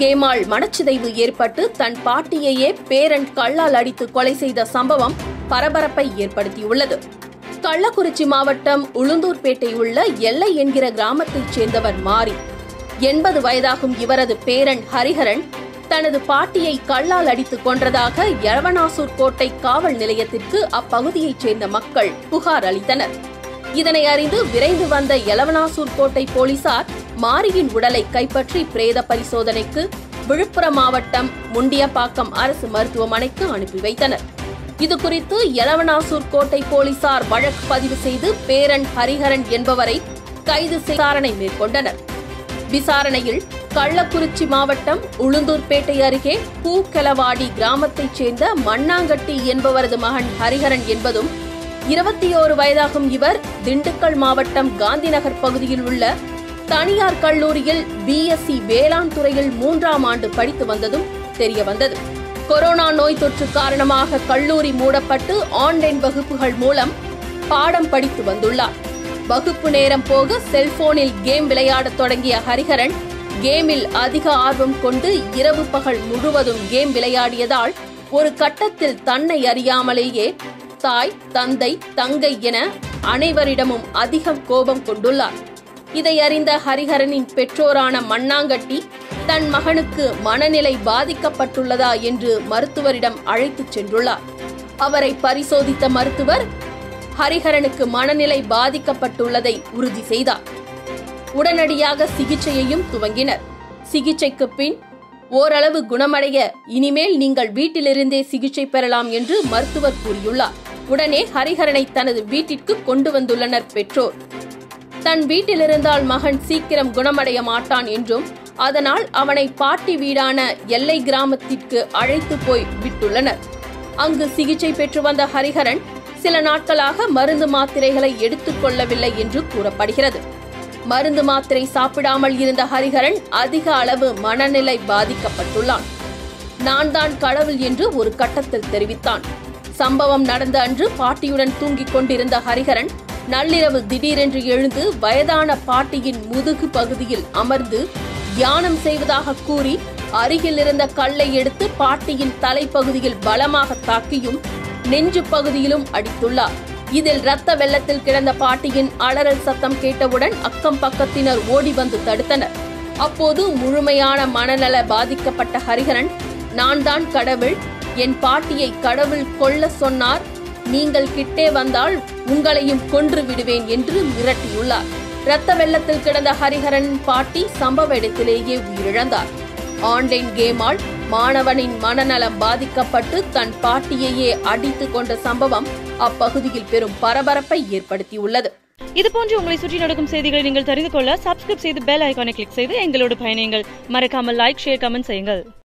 கேமால் மனச்சிதைவு ஏற்பட்டு தன் பாட்டியையே பேரன் கல்லால் அடித்து கொலை செய்த சம்பவம் பரபரப்பை ஏற்படுத்தியுள்ளது கள்ளக்குறிச்சி மாவட்டம் உளுந்தூர்பேட்டை உள்ள எல்லை என்கிற கிராமத்தைச் சேர்ந்தவர் மாரி எண்பது வயதாகும் இவரது பேரன் ஹரிஹரன் தனது பாட்டியை கல்லால் அடித்துக் கொன்றதாக எழவனாசூர் கோட்டை காவல் நிலையத்திற்கு அப்பகுதியைச் சேர்ந்த மக்கள் புகார் அளித்தனர் இதனை அறிந்து விரைந்து வந்த எலவனாசூர் கோட்டை போலீசார் மாரியின் உடலை கைப்பற்றி பிரேத பரிசோதனைக்கு விழுப்புரம் மாவட்டம் முண்டியப்பாக்கம் அரசு மருத்துவமனைக்கு அனுப்பி வைத்தனர் இதுகுறித்து எலவனாசூர் கோட்டை போலீசார் வழக்கு பதிவு செய்து பேரன் ஹரிஹரன் என்பவரை கைது செய்து விசாரணை மேற்கொண்டனர் விசாரணையில் கள்ளக்குறிச்சி மாவட்டம் உளுந்தூர்பேட்டை அருகே பூக்கெலவாடி கிராமத்தைச் சேர்ந்த மண்ணாங்கட்டி என்பவரது மகன் ஹரிஹரன் என்பதும் இருபத்தி ஓரு வயதாகும் இவர் திண்டுக்கல் மாவட்டம் காந்திநகர் பகுதியில் உள்ள தனியார் கல்லூரியில் பிஎஸ்சி வேளாண் துறையில் மூன்றாம் ஆண்டு படித்து வந்ததும் தெரியவந்தது கொரோனா நோய் தொற்று காரணமாக கல்லூரி மூடப்பட்டு ஆன்லைன் வகுப்புகள் மூலம் பாடம் படித்து வந்துள்ளார் வகுப்பு நேரம் போக செல்போனில் கேம் விளையாடத் தொடங்கிய ஹரிஹரன் கேமில் அதிக ஆர்வம் கொண்டு இரவு பகல் முழுவதும் கேம் விளையாடியதால் ஒரு கட்டத்தில் தன்னை அறியாமலேயே தாய் தந்தை தங்கை என அனைவரிடமும் அதிகம் கோபம் கொண்டுள்ளார் இதை அறிந்த ஹரிஹரனின் பெற்றோரான மண்ணாங்கட்டி தன் மகனுக்கு மனநிலை பாதிக்கப்பட்டுள்ளதா என்று மருத்துவரிடம் அழைத்துச் சென்றுள்ளார் அவரை பரிசோதித்த மருத்துவர் ஹரிஹரனுக்கு மனநிலை பாதிக்கப்பட்டுள்ளதை உறுதி செய்தார் உடனடியாக சிகிச்சையையும் துவங்கினர் சிகிச்சைக்கு பின் ஓரளவு குணமடைய இனிமேல் நீங்கள் வீட்டிலிருந்தே சிகிச்சை பெறலாம் என்று மருத்துவர் கூறியுள்ளார் உடனே ஹரிஹரனை தனது வீட்டிற்கு கொண்டு வந்துள்ளனர் பெற்றோர் தன் வீட்டிலிருந்தால் மகன் சீக்கிரம் குணமடைய மாட்டான் என்றும் அதனால் அவனை பாட்டி வீடான எல்லை கிராமத்திற்கு அழைத்து போய் விட்டுள்ளனர் அங்கு சிகிச்சை பெற்று வந்த ஹரிஹரன் சில நாட்களாக மருந்து மாத்திரைகளை எடுத்துக் கொள்ளவில்லை என்று கூறப்படுகிறது மருந்து மாத்திரை சாப்பிடாமல் இருந்த ஹரிஹரன் அதிக அளவு மனநிலை பாதிக்கப்பட்டுள்ளான் நான் தான் கடவுள் என்று ஒரு கட்டத்தில் தெரிவித்தான் சம்பவம் நடந்த அன்று பாட்டியுடன் தூங்கிக் கொண்டிருந்த ஹரிஹரன் நள்ளிரவு திடீரென்று எழுந்து வயதான பாட்டியின் முதுகு பகுதியில் அமர்ந்து தியானம் செய்வதாக கூறி அருகில் இருந்த கல்லை எடுத்து பாட்டியின் தலைப்பகுதியில் பலமாக தாக்கியும் நெஞ்சு பகுதியிலும் அடித்துள்ளார் இதில் ரத்த வெள்ளத்தில் கிடந்த பாட்டியின் அலறல் சத்தம் கேட்டவுடன் அக்கம் பக்கத்தினர் ஓடி வந்து தடுத்தனர் அப்போது முழுமையான மனநல பாதிக்கப்பட்ட ஹரிஹரன் நான் தான் கடவுள் என் பாட்டியை கடவுள் கொல்ல சொன்னார் நீங்கள் கிட்டே வந்தால் உங்களையும் கொன்று விடுவேன் என்று மிரட்டியுள்ளார் இரத்த வெள்ளத்தில் கிடந்த ஹரிஹரன் பாட்டி சம்பவ இடத்திலேயே உயிரிழந்தார் ஆன்லைன் கேமால் மாணவனின் மனநலம் பாதிக்கப்பட்டு தன் பாட்டியையே அடித்துக் கொண்ட சம்பவம் அப்பகுதியில் பெரும் பரபரப்பை ஏற்படுத்தியுள்ளது இதுபோன்று உங்களை சுற்றி நடக்கும் செய்திகளை நீங்கள் தெரிந்து கொள்ள சப்ஸ்கிரைப் செய்து பெல் ஐகானை கிளிக் செய்து எங்களோடு பயணியுங்கள் மறக்காமல் லைக் ஷேர் கமெண்ட் செய்யுங்கள்